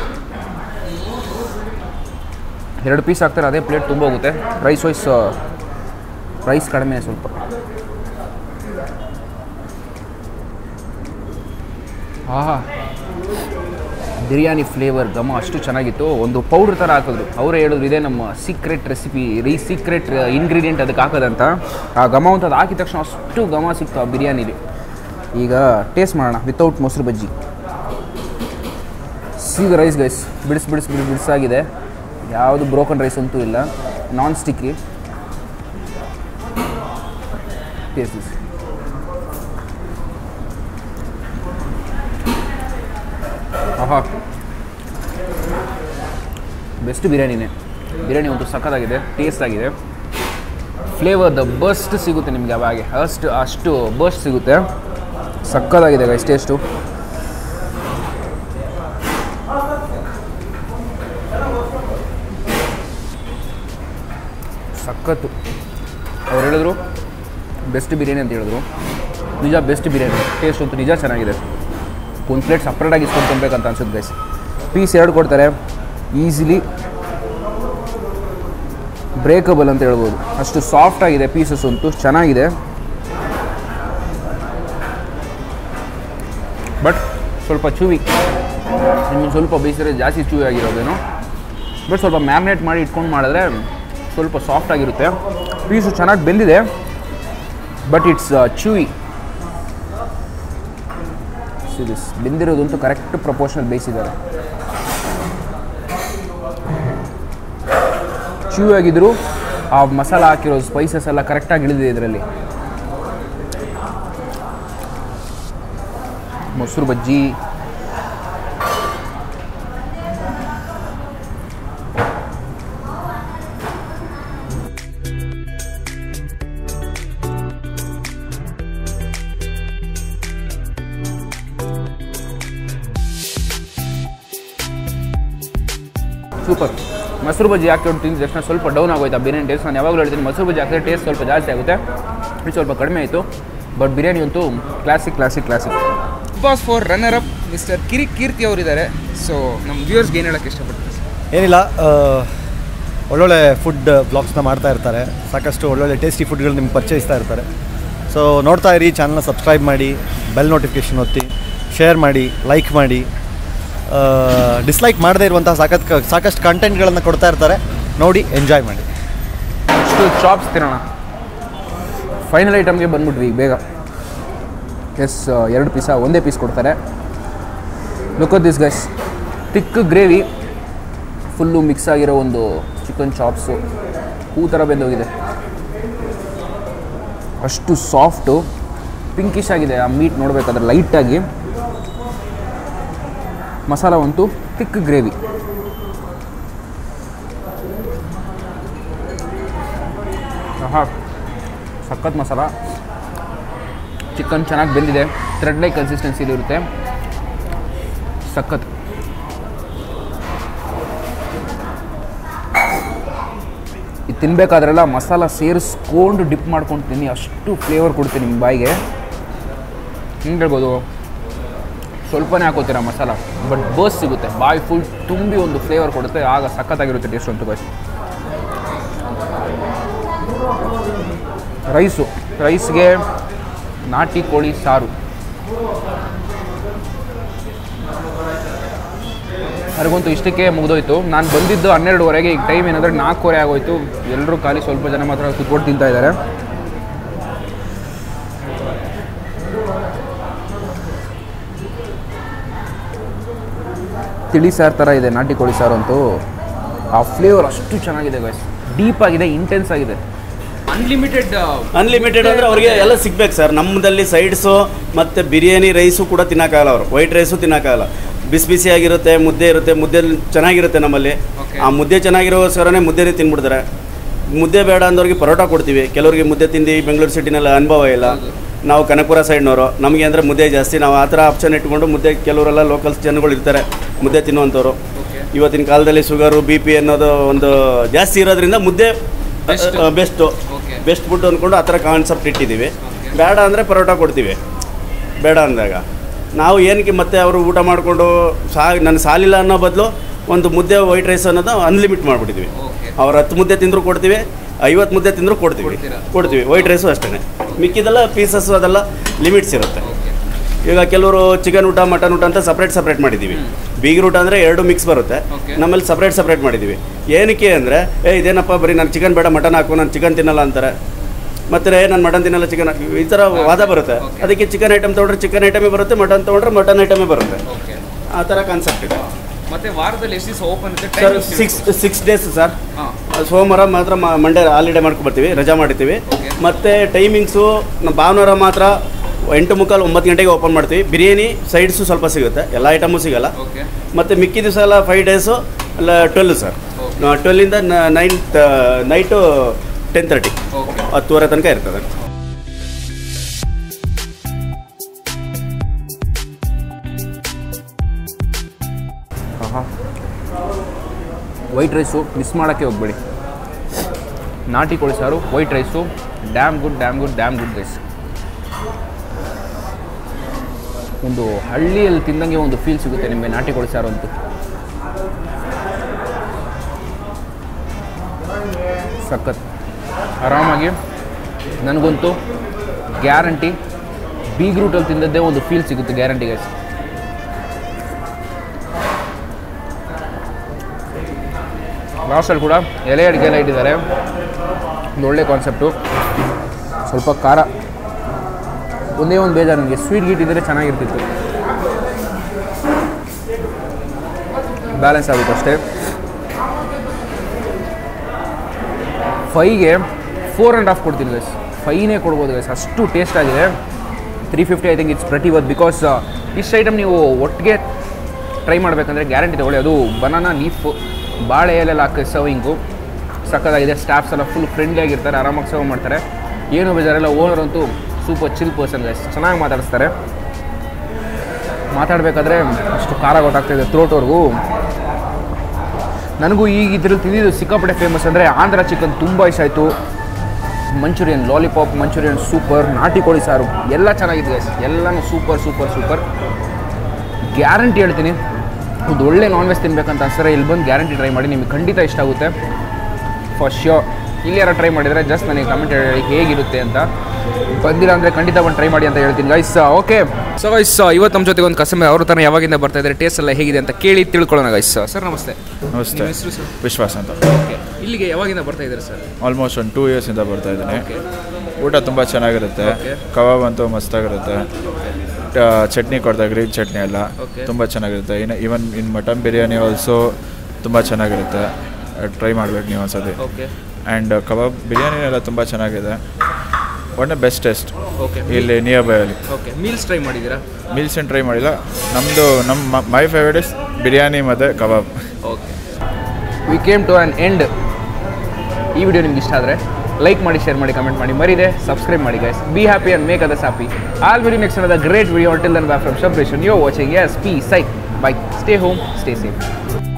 ಎರಡು ಪೀಸ್ ಹಾಕ್ತಾರೆ ಅದೇ ಪ್ಲೇಟ್ ತುಂಬ ಹೋಗುತ್ತೆ ರೈಸ್ ವೈಸ್ ರೈಸ್ ಕಡಿಮೆ ಸ್ವಲ್ಪ ಆಹಾ ಬಿರಿಯಾನಿ ಫ್ಲೇವರ್ ಘಮ ಅಷ್ಟು ಚೆನ್ನಾಗಿತ್ತು ಒಂದು ಪೌಡ್ರ್ ಥರ ಹಾಕಿದ್ರು ಅವರೇ ಹೇಳಿದ್ರು ಇದೇ ನಮ್ಮ ಸೀಕ್ರೆಟ್ ರೆಸಿಪಿ ರೀ ಸೀಕ್ರೆಟ್ ಇಂಗ್ರೀಡಿಯೆಂಟ್ ಅದಕ್ಕೆ ಹಾಕೋದಂತ ಆ ಘಮ ಅಂತ ಅದು ಹಾಕಿದ ತಕ್ಷಣ ಅಷ್ಟು ಘಮ ಸಿಕ್ತು ಆ ಬಿರಿಯಾನಿಲಿ ಈಗ ಟೇಸ್ಟ್ ಮಾಡೋಣ ವಿತೌಟ್ ಮೊಸರು ಬಜ್ಜಿ ಸೀದ ರೈಸ್ ಗೈಸ್ ಬಿಡಿಸ್ ಬಿಡಿಸ್ ಬಿಡಿಸ್ ಬಿಡಿಸಾಗಿದೆ ಯಾವುದು ಬ್ರೋಕನ್ ರೈಸ್ ಅಂತೂ ಇಲ್ಲ ನಾನ್ ಸ್ಟಿಕ್ಕಿ ಟೇಸ್ಟ್ ದಿಸ್ ಆಹಾ ಬೆಸ್ಟ್ ಬಿರಿಯಾನಿನೇ ಬಿರಿಯಾನಿ ಒಂದು ಸಖತ್ತಾಗಿದೆ ಟೇಸ್ಟ್ ಆಗಿದೆ ಫ್ಲೇವರ್ ದ ಬರ್ಸ್ಟ್ ಸಿಗುತ್ತೆ ನಿಮಗೆ ಅವಾಗೆ ಅಷ್ಟು ಅಷ್ಟು ಬರ್ಸ್ಟ್ ಸಿಗುತ್ತೆ ಸಕ್ಕತ್ತಾಗಿದೆ ಗೈಸ್ ಟೇಸ್ಟು ಸಖತ್ತು ಅವ್ರು ಹೇಳಿದ್ರು ಬೆಸ್ಟ್ ಬಿರಿಯಾನಿ ಅಂತ ಹೇಳಿದ್ರು ನಿಜ ಬೆಸ್ಟ್ ಬಿರಿಯಾನಿ ಟೇಸ್ಟ್ ಅಂತೂ ನಿಜ ಚೆನ್ನಾಗಿದೆ ಒಂದು ಪ್ಲೇಟ್ ಸಪ್ರೇಟಾಗಿ ಇಸ್ಕೊಂಡು ತಿನ್ಬೇಕಂತ ಅನ್ಸುತ್ತೆ ಗೈಸ್ ಪೀಸ್ ಎರಡು ಕೊಡ್ತಾರೆ ಈಸಿಲಿ ಬ್ರೇಕಬಲ್ ಅಂತ ಹೇಳ್ಬೋದು ಅಷ್ಟು ಸಾಫ್ಟ್ ಆಗಿದೆ ಪೀಸಸ್ ಅಂತೂ ಚೆನ್ನಾಗಿದೆ ಬಟ್ ಸ್ವಲ್ಪ ಚೂವಿ ಇನ್ನು ಸ್ವಲ್ಪ ಬೇಯಿಸಿದ್ರೆ ಜಾಸ್ತಿ ಚೂವಿ ಆಗಿರೋದೇನೋ ಬಟ್ ಸ್ವಲ್ಪ ಮ್ಯಾರಿನೇಟ್ ಮಾಡಿ ಇಟ್ಕೊಂಡು ಮಾಡಿದ್ರೆ ಸ್ವಲ್ಪ ಸಾಫ್ಟ್ ಆಗಿರುತ್ತೆ ಪೀಸು ಚೆನ್ನಾಗಿ ಬೆಂದಿದೆ ಬಟ್ ಇಟ್ಸ್ ಚೂವಿ ಸಿರಿಸ್ ಬೆಂದಿರೋದಂತೂ ಕರೆಕ್ಟ್ ಪ್ರಪೋರ್ಷನಲ್ ಬೇಯಿಸಿದ್ದಾರೆ ಚೂ ಆಗಿದ್ರು ಆ ಮಸಾಲ ಹಾಕಿರೋ ಸ್ಪೈಸಸ್ ಎಲ್ಲ ಕರೆಕ್ಟಾಗಿ ಇಳಿದಿದೆ ಇದರಲ್ಲಿ ಮೊಸರು ಬಜ್ಜಿ ಸೂಪರ್ ಮೊಸರು ಬಜ್ಜಿ ಹಾಕೊಂಡು ತಿಂದ ತಕ್ಷಣ ಸ್ವಲ್ಪ ಡೌನ್ ಆಗೋಯ್ತು ಆ ಬಿರಿಯಾನಿ ಟೇಸ್ಟ್ ನಾನು ಯಾವಾಗಲೂ ಹೇಳ್ತೀನಿ ಮೊಸರು ಬಜ್ಜಿ ಹಾಕಿದ್ರೆ ಟೇಸ್ಟ್ ಸ್ವಲ್ಪ ಜಾಸ್ತಿ ಆಗುತ್ತೆ ಇದು ಸ್ವಲ್ಪ ಕಡಿಮೆ ಆಯಿತು ಬಟ್ ಬಿರಿಯಾನಿ ಅಂತೂ classic classic classic boss for runner up mister ಕಿರಿ ಕೀರ್ತಿ ಅವರಿದ್ದಾರೆ ಸೊ ನಮ್ಮ ವ್ಯೂವರ್ಸ್ಗೆ ಏನು ಹೇಳೋಕ್ಕೆ ಇಷ್ಟಪಡ್ತೀನಿ ಏನಿಲ್ಲ ಆ, ಒಳ್ಳೊಳ್ಳೆ ಫುಡ್ ಬ್ಲಾಗ್ಸ್ನ ಮಾಡ್ತಾ ಇರ್ತಾರೆ ಸಾಕಷ್ಟು ಒಳ್ಳೊಳ್ಳೆ ಟೇಸ್ಟಿ ಫುಡ್ಗಳು ನಿಮ್ಗೆ ಪರಿಚಯಿಸ್ತಾ ಇರ್ತಾರೆ ಸೊ ನೋಡ್ತಾ ಇರಿ ಚಾನಲ್ನ ಸಬ್ಸ್ಕ್ರೈಬ್ ಮಾಡಿ ಬೆಲ್ ನೋಟಿಫಿಕೇಷನ್ ಒತ್ತಿ ಶೇರ್ ಮಾಡಿ ಲೈಕ್ ಮಾಡಿ ಡಿಸ್ಲೈಕ್ ಮಾಡದೇ ಇರುವಂತಹ ಸಾಕತ್ ಸಾಕಷ್ಟು ಕಂಟೆಂಟ್ಗಳನ್ನು ಕೊಡ್ತಾ ಇರ್ತಾರೆ ನೋಡಿ ಎಂಜಾಯ್ ಮಾಡಿ ಅಷ್ಟು ಚಾಪ್ಸ್ ತಿನ್ನೋಣ ಫೈನಲ್ ಐಟಮ್ಗೆ ಬಂದ್ಬಿಟ್ವಿ ಈಗ ಬೇಗ ಎಸ್ ಎರಡು ಪೀಸ ಒಂದೇ ಪೀಸ್ ಕೊಡ್ತಾರೆ look this guys thick gravy full mix ಆಗಿರೋ ಒಂದು ಚಿಕನ್ ಚಾಪ್ಸು ಹೂ ಥರ ಬೆಂದೋಗಿದೆ ಅಷ್ಟು ಸಾಫ್ಟು ಪಿಂಕಿಶ್ ಆಗಿದೆ ಆ ಮೀಟ್ ನೋಡಬೇಕಾದ್ರೆ ಲೈಟಾಗಿ ಮಸಾಲ ಅಂತೂ ತಿಕ್ ಗ್ರೇವಿ ಆಹಾ ಸಖತ್ ಮಸಾಲ ಚಿಕನ್ ಚೆನ್ನಾಗಿ ಬೆಂದಿದೆ ಥ್ರೆಡ್ ಲೈಕ್ ಕನ್ಸಿಸ್ಟೆನ್ಸಿಲಿ ಇರುತ್ತೆ ಸಖತ್ ಇದು ತಿನ್ಬೇಕಾದ್ರೆಲ್ಲ ಮಸಾಲ ಸೇರಿಸ್ಕೊಂಡು ಡಿಪ್ ಮಾಡ್ಕೊಂಡು ತಿನ್ನಿ ಅಷ್ಟು ಫ್ಲೇವರ್ ಕೊಡುತ್ತೆ ನಿಮ್ಮ ಬಾಯಿಗೆ ಹಿಂಗೆ ಹೇಳ್ಬೋದು ಸ್ವಲ್ಪನೇ ಹಾಕೋತೀರ ಮಸಾಲ ಬಟ್ ಬರ್ಸ್ ಸಿಗುತ್ತೆ ಬಾಯಿ ಫುಲ್ ತುಂಬಿ ಒಂದು ಫ್ಲೇವರ್ ಕೊಡುತ್ತೆ ಆಗ ಸಖತ್ತಾಗಿರುತ್ತೆ ಟೇಸ್ಟ್ ಅಂತೂ ಬಾಯ್ ರೈಸು ರೈಸ್ಗೆ ನಾಟಿ ಕೋಳಿ ಸಾರು ನನಗಂತೂ ಇಷ್ಟಕ್ಕೆ ಮುಗಿದೋಯ್ತು ನಾನು ಬಂದಿದ್ದು ಹನ್ನೆರಡುವರೆಗೆ ಈಗ ಟೈಮ್ ಏನಂದರೆ ನಾಲ್ಕೂವರೆ ಆಗೋಯ್ತು ಎಲ್ಲರೂ ಖಾಲಿ ಸ್ವಲ್ಪ ಜನ ಮಾತ್ರ ಕುತ್ಕೊಂಡು ತಿಂತಾ ಇದ್ದಾರೆ ತಿಳಿ ಸಾರು ಥರ ಇದೆ ನಾಟಿ ಕೋಳಿ ಸಾರು ಅಂತೂ ಆ ಫ್ಲೇವರ್ ಅಷ್ಟು ಚೆನ್ನಾಗಿದೆ ಗೈಸ್ ಡೀಪ್ ಆಗಿದೆ ಇಂಟೆನ್ಸ್ ಆಗಿದೆ ಅನ್ಲಿಮಿಟೆಡ್ ಅನ್ಲಿಮಿಟೆಡ್ ಅಂದರೆ ಅವ್ರಿಗೆ ಎಲ್ಲ ಸಿಗ್ಬೇಕು ಸರ್ ನಮ್ಮದಲ್ಲಿ ಸೈಡ್ಸು ಮತ್ತು ಬಿರಿಯಾನಿ ರೈಸು ಕೂಡ ತಿನ್ನೋಕ್ಕಾಗಲ್ಲ ಅವರು ವೈಟ್ ರೈಸು ತಿನ್ನೋಕ್ಕಾಗಲ್ಲ ಬಿಸಿ ಬಿಸಿಯಾಗಿರುತ್ತೆ ಮುದ್ದೆ ಇರುತ್ತೆ ಮುದ್ದೆ ಚೆನ್ನಾಗಿರುತ್ತೆ ನಮ್ಮಲ್ಲಿ Okay. ಆ ಮುದ್ದೆ ಚೆನ್ನಾಗಿರೋಸ್ಕರನೇ ಮುದ್ದೆನೇ ತಿನ್ಬಿಡ್ತಾರೆ ಮುದ್ದೆ ಬೇಡ ಅಂದವ್ರಿಗೆ ಪರೋಟ ಕೊಡ್ತೀವಿ ಕೆಲವರಿಗೆ ಮುದ್ದೆ ತಿಂದು ಬೆಂಗಳೂರು ಸಿಟಿನಲ್ಲಿ ಅನುಭವ ಇಲ್ಲ ನಾವು ಕನಕಪುರ ಸೈಡ್ನವರು ನಮಗೆ ಅಂದರೆ ಮುದ್ದೆ ಜಾಸ್ತಿ ನಾವು ಆ ಥರ ಆಪ್ಷನ್ ಇಟ್ಕೊಂಡು ಮುದ್ದೆ ಕೆಲವರೆಲ್ಲ ಲೋಕಲ್ಸ್ ಜನಗಳು ಇರ್ತಾರೆ ಮುದ್ದೆ ತಿನ್ನುವಂಥವ್ರು ಇವತ್ತಿನ ಕಾಲದಲ್ಲಿ ಶುಗರು ಬಿ ಪಿ ಅನ್ನೋದು ಒಂದು ಜಾಸ್ತಿ ಇರೋದ್ರಿಂದ ಮುದ್ದೆ ಬೆಸ್ಟು ಬೆಸ್ಟ್ ಫುಡ್ ಅಂದ್ಕೊಂಡು ಆ ಥರ ಕಾನ್ಸೆಪ್ಟ್ ಇಟ್ಟಿದ್ದೀವಿ ಬೇಡ ಅಂದರೆ ಪರೋಟ ಕೊಡ್ತೀವಿ ಬೇಡ ಅಂದಾಗ ನಾವು ಏನಕ್ಕೆ ಮತ್ತೆ ಅವರು ಊಟ ಮಾಡಿಕೊಂಡು ಸಾ ನನ್ನ ಸಾಲಿಲ್ಲ ಅನ್ನೋ ಬದಲು ಒಂದು ಮುದ್ದೆ ವೈಟ್ ರೈಸ್ ಅನ್ನೋದು ಅನ್ಲಿಮಿಟ್ ಮಾಡಿಬಿಟ್ಟಿದ್ವಿ ಅವ್ರು ಹತ್ತು ಮುದ್ದೆ ತಿಂದರೂ ಕೊಡ್ತೀವಿ ಐವತ್ತು ಮುದ್ದೆ ತಿಂದರೂ ಕೊಡ್ತೀವಿ ಕೊಡ್ತೀವಿ ವೈಟ್ ರೈಸು ಅಷ್ಟೇ ಮಿಕ್ಕಿದೆಲ್ಲ ಪೀಸಸ್ಸು ಅದೆಲ್ಲ ಲಿಮಿಟ್ಸ್ ಇರುತ್ತೆ ಈಗ ಕೆಲವರು ಚಿಕನ್ ಊಟ ಮಟನ್ ಊಟ ಅಂತ ಸಪ್ರೇಟ್ ಸಪ್ರೇಟ್ ಮಾಡಿದ್ದೀವಿ ಬೀಗರ್ ಊಟ ಅಂದರೆ ಎರಡು ಮಿಕ್ಸ್ ಬರುತ್ತೆ ನಮ್ಮಲ್ಲಿ ಸಪ್ರೇಟ್ ಸಪ್ರೇಟ್ ಮಾಡಿದ್ದೀವಿ ಏನಕ್ಕೆ ಅಂದರೆ ಏ ಇದೇನಪ್ಪ ಬರೀ ನಾನು ಚಿಕನ್ ಬೇಡ ಮಟನ್ ಹಾಕು ನಾನು ಚಿಕನ್ ತಿನ್ನಲ್ಲ ಅಂತಾರೆ ಮತ್ತೆ ನಾನು ಮಟನ್ ತಿನ್ನಲ್ಲ ಚಿಕನ್ ಈ ಥರ ವಾದ ಬರುತ್ತೆ ಅದಕ್ಕೆ ಚಿಕನ್ ಐಟಮ್ ತೊಗೊಂಡ್ರೆ ಚಿಕನ್ ಐಟಮೇ ಬರುತ್ತೆ ಮಟನ್ ತೊಗೊಂಡ್ರೆ ಮಟನ್ ಐಟಮೇ ಬರುತ್ತೆ ಆ ಥರ ಕಾನ್ಸೆಪ್ಟ್ ಇದೆ ಮತ್ತೆ ವಾರದಲ್ಲಿ ಎಷ್ಟು ದಿವಸ open sir six six days sir ಸೋಮವಾರ ಮಾತ್ರ ಮಂಡೇ ಹಾಲಿಡೇ ಮಾಡ್ಕೊಬರ್ತೀವಿ ರಜಾ ಮಾಡಿರ್ತೀವಿ ಮತ್ತು ಟೈಮಿಂಗ್ಸು ನಮ್ಮ ಭಾನುವಾರ ಮಾತ್ರ ಎಂಟು ಮುಕ್ಕಾಲು ಒಂಬತ್ತು ಗಂಟೆಗೆ ಓಪನ್ ಮಾಡ್ತೀವಿ ಬಿರಿಯಾನಿ ಸೈಡ್ಸು ಸ್ವಲ್ಪ ಸಿಗುತ್ತೆ ಎಲ್ಲ ಐಟಮು ಸಿಗಲ್ಲ ಮತ್ತು ಮಿಕ್ಕಿ ದಿವಸ ಎಲ್ಲ ಫೈವ್ ಡೇಸು ಅಲ್ಲ ಟ್ವೆಲ್ ಸರ್ ಟ್ವೆಲ್ಲಿಂದ ನೈನ್ ನೈಟು ಟೆನ್ ತರ್ಟಿ ಹತ್ತುವರೆ ತನಕ ಇರ್ತದೆ ವೈಟ್ ರೈಸು ಮಿಸ್ ಮಾಡೋಕ್ಕೆ ಹೋಗ್ಬೇಡಿ ನಾಟಿ ಕೋಳಿ ಸಾರು white rice damn good damn good damn good rice ಒಂದು ಹಳ್ಳಿಯಲ್ಲಿ ತಿಂದಂಗೆ ಒಂದು ಫೀಲ್ ಸಿಗುತ್ತೆ ನಿಮಗೆ ನಾಟಿ ಕೋಳಿ ಸಾರು ಅಂತೂ ಸಖತ್ ಆರಾಮಾಗಿ ನನಗಂತೂ ಗ್ಯಾರಂಟಿ ಬೀಗ್ ರೂಟಲ್ಲಿ ತಿಂದದ್ದೇ ಒಂದು ಫೀಲ್ ಸಿಗುತ್ತೆ ಗ್ಯಾರಂಟಿ ಗೈಸ್ ಲಾಸ್ಟಲ್ಲಿ ಕೂಡ ಎಲೆ ಅಡುಗೆ ಎಲ್ಲ ಇಟ್ಟಿದ್ದಾರೆ ಒಂದು ಒಳ್ಳೆ ಕಾನ್ಸೆಪ್ಟು ಸ್ವಲ್ಪ ಖಾರ ಒಂದೇ ಒಂದು ಬೇಜಾರು ನನಗೆ ಸ್ವೀಟ್ ಗೀಟ್ ಇದ್ದರೆ ಚೆನ್ನಾಗಿರ್ತಿತ್ತು ಬ್ಯಾಲೆನ್ಸ್ ಆಗುತ್ತೆ ಅಷ್ಟೇ ಫೈಗೆ ಫೋರ್ ಆ್ಯಂಡ್ ಹಾಫ್ ಕೊಡ್ತೀನಿ ಗೈಸ್ ಫೈನೇ ಕೊಡ್ಬೋದು ಗೈಸ್ ಅಷ್ಟು ಟೇಸ್ಟ್ ಆಗಿದೆ three fifty I think it's pretty worth because ಇಷ್ಟು ಐಟಮ್ ನೀವು ಒಟ್ಟಿಗೆ ಟ್ರೈ ಮಾಡಬೇಕಂದ್ರೆ ಗ್ಯಾರಂಟಿ ತಗೊಳ್ಳಿ ಅದು ಬನಾನಾ ಲೀಫ್ ಬಾಳೆ ಎಲೆಲ್ಲ ಹಾಕಿ ಸರ್ವಿಂಗು ಸಕ್ಕತ್ತಾಗಿದೆ ಸ್ಟಾಫ್ಸ್ ಎಲ್ಲ ಫುಲ್ ಫ್ರೆಂಡ್ಲಿ ಆಗಿರ್ತಾರೆ ಆರಾಮಾಗಿ ಸರ್ವ್ ಮಾಡ್ತಾರೆ ಏನು ಬೇಜಾರಿಲ್ಲ ಓನರ್ ಅಂತೂ ಸೂಪರ್ ಚಿಲ್ ಪರ್ಸನ್ ಗೈಸ್ ಚೆನ್ನಾಗಿ ಮಾತಾಡಿಸ್ತಾರೆ ಮಾತಾಡಬೇಕಾದ್ರೆ ಅಷ್ಟು ಖಾರ ಗೊತ್ತಾಗ್ತಾಯಿದೆ ಥ್ರೋಟ್ವರೆಗೂ ನನಗೂ ಈಗ ಇದ್ರಲ್ಲಿ ತಿಂದಿದ್ದು ಸಿಕ್ಕಾಪಟ್ಟೆ ಫೇಮಸ್ ಅಂದರೆ ಆಂಧ್ರ ಚಿಕನ್ ತುಂಬ ಇಷ್ಟ ಆಯಿತು ಮಂಚೂರಿಯನ್ ಲಾಲಿಪಾಪ್ ಮಂಚೂರಿಯನ್ ಸೂಪರ್ ನಾಟಿ ಕೋಳಿ ಸಾರು ಎಲ್ಲ ಚೆನ್ನಾಗಿದೆ guys. ಎಲ್ಲನೂ ಸೂಪರ್ ಸೂಪರ್ ಸೂಪರ್ ಗ್ಯಾರಂಟಿ ಹೇಳ್ತೀನಿ ಒಂದು ಒಳ್ಳೆ ನಾನ್ ವೆಜ್ ತಿನ್ಬೇಕಂತ ಅನ್ಸರೆ ಇಲ್ಲಿ ಬಂದು ಗ್ಯಾರಂಟಿ ಟ್ರೈ ಮಾಡಿ ನಿಮಗೆ ಖಂಡಿತ ಇಷ್ಟ ಆಗುತ್ತೆ ಫಾರ್ ಶ್ಯೋರ್ ಇಲ್ಲಿ ಯಾರು ಟ್ರೈ ಮಾಡಿದರೆ ಜಸ್ಟ್ ನನಗೆ ಕಮೆಂಟ್ ಹೇಳಿ ಹೇಗಿರುತ್ತೆ ಅಂತ ಬಂದಿಲ್ಲ ಅಂದರೆ ಖಂಡಿತ ಬಂದು ಟ್ರೈ ಮಾಡಿ ಅಂತ ಹೇಳ್ತೀನಿ ಗೈಸ್ ಓಕೆ ಸೊ ಗೈಸ್ ಇವತ್ತು ನಮ್ಮ ಜೊತೆಗೆ ಒಂದು ಕಸ್ಟಮರ್ ಅವ್ರ ಥರ ಯಾವಾಗಿಂದ ಬರ್ತಾ ಇದ್ದಾರೆ ಟೇಸ್ಟ್ ಎಲ್ಲ ಹೇಗಿದೆ ಅಂತ ಕೇಳಿ ತಿಳ್ಕೊಳ್ಳೋಣ ಗೈಸ್ ಸರ್ ನಮಸ್ತೆ ನಮಸ್ತೆ ನಿಮ್ಮ ಹೆಸರು ಸರ್ ವಿಶ್ವಾಸ್ ಅಂತ ಓಕೆ ಇಲ್ಲಿಗೆ ಯಾವಾಗಿಂದ ಬರ್ತಾ ಇದ್ದಾರೆ ಸರ್ ಆಲ್ಮೋಸ್ಟ್ ಒಂದು ಟೂ ಇಯರ್ಸಿಂದ ಬರ್ತಾ ಇದ್ದೀನಿ ಓಕೆ ಊಟ ತುಂಬ ಚೆನ್ನಾಗಿರುತ್ತೆ Okay. ಕಬಾಬ್ ಅಂತೂ ಮಸ್ತಾಗಿರುತ್ತೆ ಟ- ಚಟ್ನಿ ಕೊಡ್ತಾರೆ ಗ್ರೀನ್ ಚಟ್ನಿ ಎಲ್ಲ Okay. ತುಂಬ ಚೆನ್ನಾಗಿರುತ್ತೆ ಇನ್ನು even in mutton biryani also ತುಂಬ ಚೆನ್ನಾಗಿರುತ್ತೆ ಟ್ರೈ ಮಾಡ್ಬೇಕು ನೀವು ಒಂದ್ಸತಿ ಓಕೆ ಆ್ಯಂಡ್ ಕಬಾಬ್ ಬಿರಿಯಾನಿ ಎಲ್ಲ ತುಂಬ ಚೆನ್ನಾಗಿದೆ ಒಳ್ಳೆ ಬೆಸ್ಟ್ ಟೇಸ್ಟ್ ಓಕೆ ಇಲ್ಲಿ ನಿಯರ್ ಬೈ ಅಲ್ಲಿ ಓಕೆ ಮೀಲ್ಸ್ ಟ್ರೈ ಮಾಡಿದ್ದೀರಾ ಮೀಲ್ಸ್ ಏನು ಟ್ರೈ ಮಾಡಿಲ್ಲ ನಮ್ಮದು ನಮ್ಮ ಮೈ ಫೇವ್ರೇಟ್ ಇಸ್ ಬಿರಿಯಾನಿ ಮತ್ತು kabab okay we came to an end ಈ ವಿಡಿಯೋ ನಿಮ್ಗೆ ಇಷ್ಟ ಆದರೆ ಲೈಕ್ ಮಾಡಿ ಶೇರ್ ಮಾಡಿ ಕಮೆಂಟ್ ಮಾಡಿ ಮರಿದೆ ಸಬ್ಸ್ಕ್ರೈಬ್ ಮಾಡಿ guys be happy and make others happy all video next a great video till then bye from ಶಬ್ರೇಶನ್ ಯೋ ವಾಚಿಂಗ್ ಎಸ್ ಪಿ ಸೈ by stay home stay safe